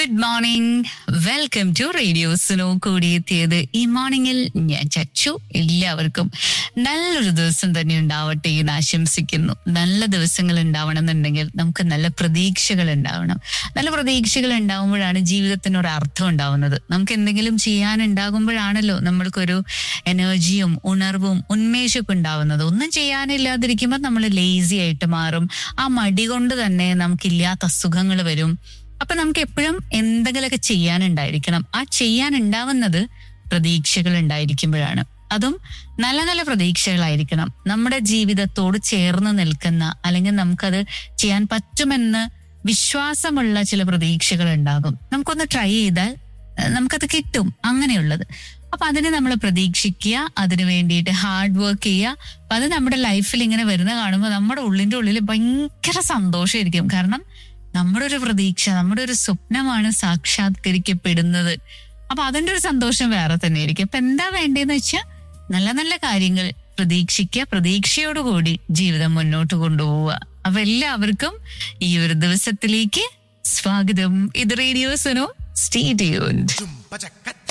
good morning welcome to radio Suno കൂടിയെത്തിയത് ഈ മോർണിംഗിൽ ഞാൻ ചച്ചു എല്ലാവർക്കും നല്ലൊരു ദിവസം തന്നെ ഉണ്ടാവട്ടെ എന്ന് ആശംസിക്കുന്നു നല്ല ദിവസങ്ങൾ ഉണ്ടാവണമെന്നുണ്ടെങ്കിൽ നമുക്ക് നല്ല പ്രതീക്ഷകൾ ഉണ്ടാവണം നല്ല പ്രതീക്ഷകൾ ഉണ്ടാവുമ്പോഴാണ് ജീവിതത്തിന് ഒരു അർത്ഥം ഉണ്ടാവുന്നത് നമുക്ക് എന്തെങ്കിലും ചെയ്യാനുണ്ടാകുമ്പോഴാണല്ലോ നമ്മൾക്കൊരു എനർജിയും ഉണർവും ഉന്മേഷമൊക്കെ ഉണ്ടാവുന്നത് ഒന്നും ചെയ്യാനില്ലാതിരിക്കുമ്പോൾ നമ്മൾ ലേസി ആയിട്ട് മാറും ആ മടി കൊണ്ട് തന്നെ നമുക്കില്ലാത്ത അസുഖങ്ങൾ വരും അപ്പൊ നമുക്ക് എപ്പോഴും എന്തെങ്കിലുമൊക്കെ ചെയ്യാനുണ്ടായിരിക്കണം ആ ചെയ്യാനുണ്ടാവുന്നത് പ്രതീക്ഷകൾ ഉണ്ടായിരിക്കുമ്പോഴാണ് അതും നല്ല നല്ല പ്രതീക്ഷകളായിരിക്കണം നമ്മുടെ ജീവിതത്തോട് ചേർന്ന് നിൽക്കുന്ന അല്ലെങ്കിൽ നമുക്കത് ചെയ്യാൻ പറ്റുമെന്ന് വിശ്വാസമുള്ള ചില പ്രതീക്ഷകൾ ഉണ്ടാകും നമുക്കൊന്ന് ട്രൈ ചെയ്താൽ ഏഹ്, നമുക്കത് കിട്ടും അങ്ങനെയുള്ളത് അപ്പൊ അതിനെ നമ്മൾ പ്രതീക്ഷിക്കുക അതിനു വേണ്ടിയിട്ട് ഹാർഡ് വർക്ക് ചെയ്യുക അപ്പൊ അത് നമ്മുടെ ലൈഫിൽ ഇങ്ങനെ വരുന്ന കാണുമ്പോൾ നമ്മുടെ ഉള്ളിന്റെ ഉള്ളിൽ ഭയങ്കര സന്തോഷമായിരിക്കും കാരണം നമ്മുടെ ഒരു പ്രതീക്ഷ നമ്മുടെ ഒരു സ്വപ്നമാണ് സാക്ഷാത്കരിക്കപ്പെടുന്നത് അപ്പൊ അതിന്റെ ഒരു സന്തോഷം വേറെ തന്നെ ആയിരിക്കും അപ്പൊ എന്താ വേണ്ടതെന്ന് വെച്ചാൽ നല്ല നല്ല കാര്യങ്ങൾ പ്രതീക്ഷിക്കുക പ്രതീക്ഷയോടുകൂടി ജീവിതം മുന്നോട്ട് കൊണ്ടുപോവുക അപ്പൊ എല്ലാവർക്കും ഈ ഒരു ദിവസത്തിലേക്ക് സ്വാഗതം ഇത് റേഡിയോസിനോ സ്റ്റേ ട്യൂൺഡ് Jumpa jacket,